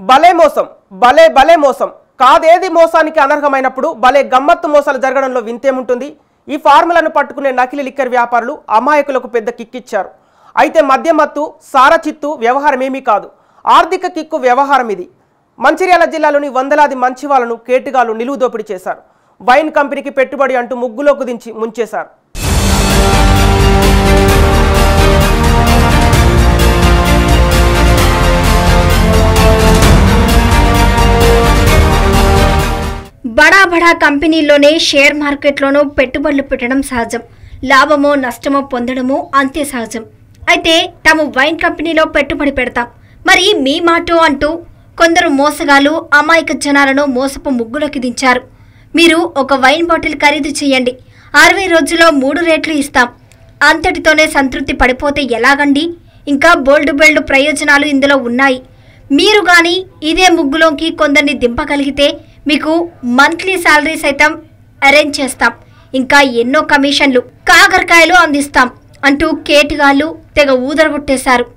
భలే మోసం భలే భలే మోసం కాదేది మోసానికి అనర్హమైనప్పుడు భలే గమ్మత్తు మోసాలు జరగడంలో వింతేముంటుంది ఈ ఫార్ములను పట్టుకునే నకిలీ లిక్కర్ వ్యాపారులు అమాయకులకు పెద్ద కిక్కిచ్చారు అయితే మద్యమత్తు సారచిత్తు వ్యవహారం ఏమీ కాదు ఆర్థిక కిక్కు వ్యవహారం ఇది మంచిర్యాల జిల్లాలోని వందలాది మంచి వాళ్ళను కేటుగాలు నిలువు దోపిడీ చేశారు వైన్ కంపెనీకి పెట్టుబడి అంటూ ముగ్గులోకి దించి ముంచేశారు బడా బడా కంపెనీల్లోనే షేర్ మార్కెట్లోనూ పెట్టుబడులు పెట్టడం సహజం లాభమో నష్టమో పొందడము అంతే సహజం అయితే తాము వైన్ కంపెనీలో పెట్టుబడి పెడతాం మరి మీ మాటో అంటూ కొందరు మోసగాలు అమాయక జనాలను మోసపు ముగ్గులోకి దించారు మీరు ఒక వైన్ బాటిల్ ఖరీదు చేయండి అరవై రోజుల్లో మూడు రేట్లు ఇస్తాం అంతటితోనే సంతృప్తి పడిపోతే ఎలాగండి ఇంకా బోల్డ్ బెల్డ్ ప్రయోజనాలు ఇందులో ఉన్నాయి మీరు గాని ఇదే ముగ్గులోకి కొందరిని దింపగలిగితే మీకు మంత్లీ శాలరీ సైతం అరేంజ్ చేస్తాం ఇంకా ఎన్నో కమిషన్లు కాకరకాయలు అందిస్తాం అంటూ కేటుగాళ్ళు తెగ ఊదరగొట్టేశారు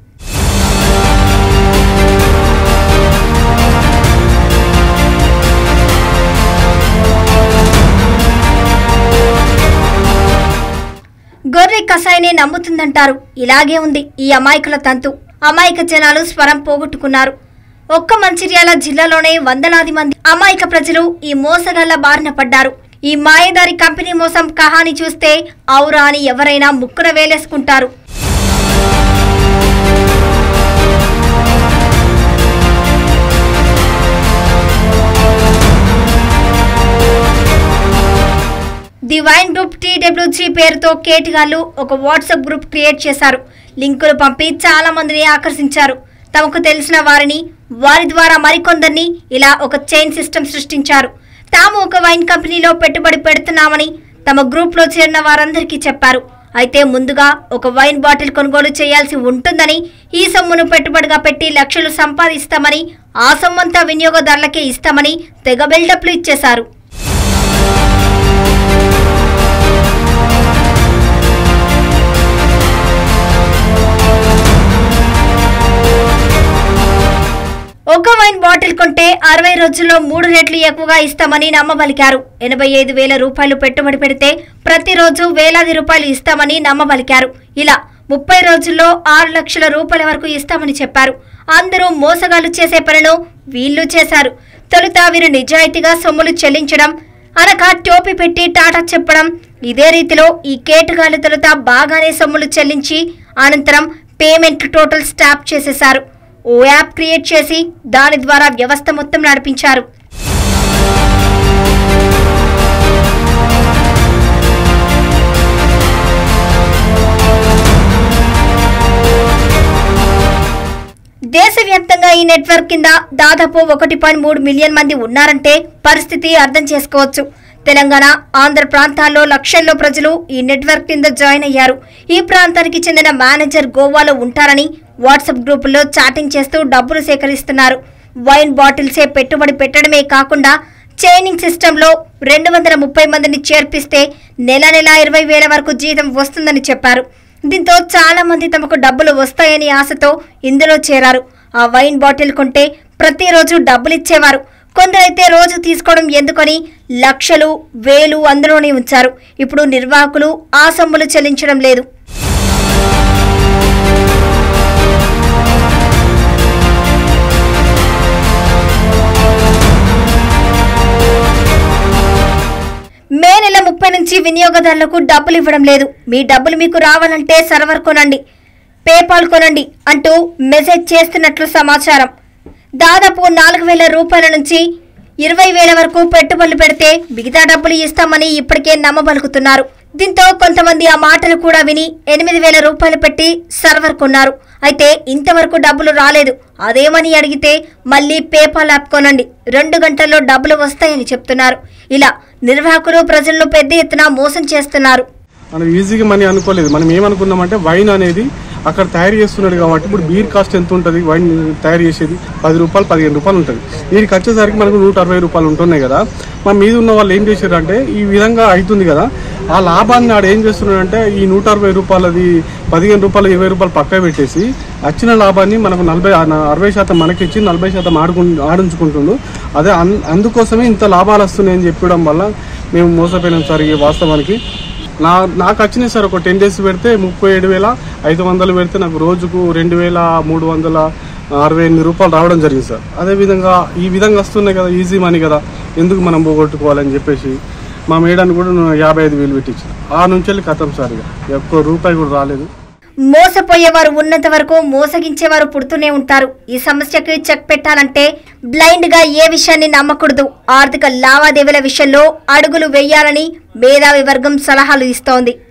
గొర్రె కషాయనే నమ్ముతుందంటారు ఇలాగే ఉంది ఈ అమాయకుల తంతు అమాయక జనాలు స్వరం పోగొట్టుకున్నారు ఒక్క మంచిర్యాల జిల్లాలోనే వందలాది మంది అమాయక ప్రజలు ఈ మోసగాళ్ల బారిన పడ్డారు ఈ మాయదారి కంపెనీ మోసం కహాని చూస్తే ఔరా అని ఎవరైనా ముక్కున వేలేసుకుంటారు ది వైన్ గ్రూప్ టీడబ్ల్యూజీ పేరుతో కేటుగాళ్లు ఒక వాట్సాప్ గ్రూప్ క్రియేట్ చేశారు లింకులు పంపి చాలా మందిని ఆకర్షించారు తమకు తెలిసిన వారిని వారి ద్వారా మరికొందరిని ఇలా ఒక చైన్ సిస్టమ్ సృష్టించారు తాము ఒక వైన్ కంపెనీలో పెట్టుబడి పెడుతున్నామని తమ గ్రూప్లో చేరిన వారందరికీ చెప్పారు అయితే ముందుగా ఒక వైన్ బాటిల్ కొనుగోలు చేయాల్సి ఉంటుందని ఈ సొమ్మును పెట్టుబడిగా పెట్టి లక్షలు సంపాదిస్తామని ఆ సొమ్మంతా వినియోగదారులకే ఇస్తామని తెగ బిల్డప్లు ఇచ్చేశారు ఒక వైన్ బాటిల్ కొంటే అరవై రోజుల్లో మూడు రెట్లు ఎక్కువగా ఇస్తామని నమ్మబలికారు ఎనభై ఐదు వేల రూపాయలు పెట్టుబడి పెడితే ప్రతిరోజు వేలాది రూపాయలు ఇస్తామని నమ్మబలికారు ఇలా ముప్పై రోజుల్లో ఆరు లక్షల రూపాయల వరకు ఇస్తామని చెప్పారు అందరూ మోసగాలు చేసే పనులు వీళ్ళు చేశారు తొలుత వీరు నిజాయితీగా సొమ్ములు చెల్లించడం అనక టోపీ పెట్టి టాటా చెప్పడం ఇదే రీతిలో ఈ కేటుగాలు తొలుత బాగానే సొమ్ములు చెల్లించి అనంతరం పేమెంట్ టోటల్ స్టాప్ చేసేశారు ఓ యాప్ క్రియేట్ చేసి దాని ద్వారా వ్యవస్థ మొత్తం నడిపించారు దేశవ్యాప్తంగా ఈ నెట్వర్క్ కింద దాదాపు ఒకటి పాయింట్ మూడు మిలియన్ మంది ఉన్నారంటే పరిస్థితి అర్థం చేసుకోవచ్చు తెలంగాణ ఆంధ్ర ప్రాంతాల్లో లక్షల్లో ప్రజలు ఈ నెట్వర్క్ కింద జాయిన్ అయ్యారు ఈ ప్రాంతానికి చెందిన మేనేజర్ గోవాలో ఉంటారని వాట్సాప్ గ్రూపుల్లో చాటింగ్ చేస్తూ డబ్బులు సేకరిస్తున్నారు వైన్ బాటిల్సే పెట్టుబడి పెట్టడమే కాకుండా చైనింగ్ సిస్టంలో రెండు వందల ముప్పై మందిని చేర్పిస్తే నెల నెల ఇరవై వేల వరకు జీతం వస్తుందని చెప్పారు దీంతో చాలా మంది తమకు డబ్బులు వస్తాయని ఆశతో ఇందులో చేరారు ఆ వైన్ బాటిల్ కొంటే ప్రతిరోజు డబ్బులు ఇచ్చేవారు కొందరైతే రోజు తీసుకోవడం ఎందుకని లక్షలు వేలు అందులోనే ఉంచారు ఇప్పుడు నిర్వాహకులు ఆ సొమ్ములు చెల్లించడం లేదు మే నెల ముప్పై నుంచి వినియోగదారులకు డబ్బులు ఇవ్వడం లేదు మీ డబ్బులు మీకు రావాలంటే సర్వర్ కొనండి పేపాల్ కొనండి అంటూ మెసేజ్ చేస్తున్నట్లు సమాచారం దాదాపు నాలుగు వేల రూపాయల నుంచి ఇరవై వేల వరకు పెట్టుబడులు పెడితే మిగతా డబ్బులు ఇస్తామని ఇప్పటికే నమ్మబలుకుతున్నారు దీంతో కొంతమంది ఆ మాటలు కూడా విని ఎనిమిది వేల రూపాయలు పెట్టి సర్వర్ కొన్నారు అయితే ఇంతవరకు డబ్బులు రాలేదు అదేమని అడిగితే మళ్ళీ పేపాల్ యాప్ కొనండి రెండు గంటల్లో డబ్బులు వస్తాయని చెప్తున్నారు ఇలా నిర్వాహకులు ప్రజలను పెద్ద ఎత్తున మోసం చేస్తున్నారు మనం ఈజీగా మనీ అనుకోలేదు మనం ఏమనుకున్నామంటే వైన్ అనేది అక్కడ తయారు చేస్తున్నాడు కాబట్టి ఇప్పుడు బీర్ కాస్ట్ ఎంత ఉంటుంది వైన్ తయారు చేసేది పది రూపాయలు పదిహేను రూపాయలు ఉంటుంది దీనికి వచ్చేసరికి మనకు నూట అరవై రూపాయలు ఉంటున్నాయి కదా మా మీద ఉన్న వాళ్ళు ఏం చేశారంటే ఈ విధంగా అవుతుంది కదా ఆ లాభాన్ని ఆడు ఏం చేస్తున్నాడంటే ఈ నూట అరవై రూపాయలది పదిహేను రూపాయలు ఇరవై రూపాయలు పక్క పెట్టేసి వచ్చిన లాభాన్ని మనకు నలభై అరవై శాతం మనకిచ్చి నలభై శాతం ఆడుకు ఆడించుకుంటుండు అదే అన్- అందుకోసమే ఇంత లాభాలు వస్తున్నాయని చెప్పడం వల్ల మేము మోసపోయినాం సార్ ఈ వాస్తవానికి నా నాకు వచ్చినాయి సార్ ఒక టెన్ డేస్ పెడితే ముప్పై ఏడు వేల ఐదు వందలు పెడితే నాకు రోజుకు రెండు వేల మూడు వందల అరవై ఎనిమిది రూపాయలు రావడం జరిగింది సార్ అదేవిధంగా ఈ విధంగా వస్తున్నాయి కదా ఈజీ మనీ కదా ఎందుకు మనం పోగొట్టుకోవాలని చెప్పేసి మా మేడానికి కూడా నేను యాభై ఐదు వేలు పెట్టించాను ఆ నుంచి వెళ్ళి కథం సార్ ఇక ఒక్క రూపాయి కూడా రాలేదు మోసపోయేవారు ఉన్నంత వరకు మోసగించేవారు పుడుతూనే ఉంటారు ఈ సమస్యకి చెక్ పెట్టాలంటే బ్లైండ్ గా ఏ విషయాన్ని నమ్మకూడదు ఆర్థిక లావాదేవీల విషయంలో అడుగులు వేయాలని మేధావి వర్గం సలహాలు ఇస్తోంది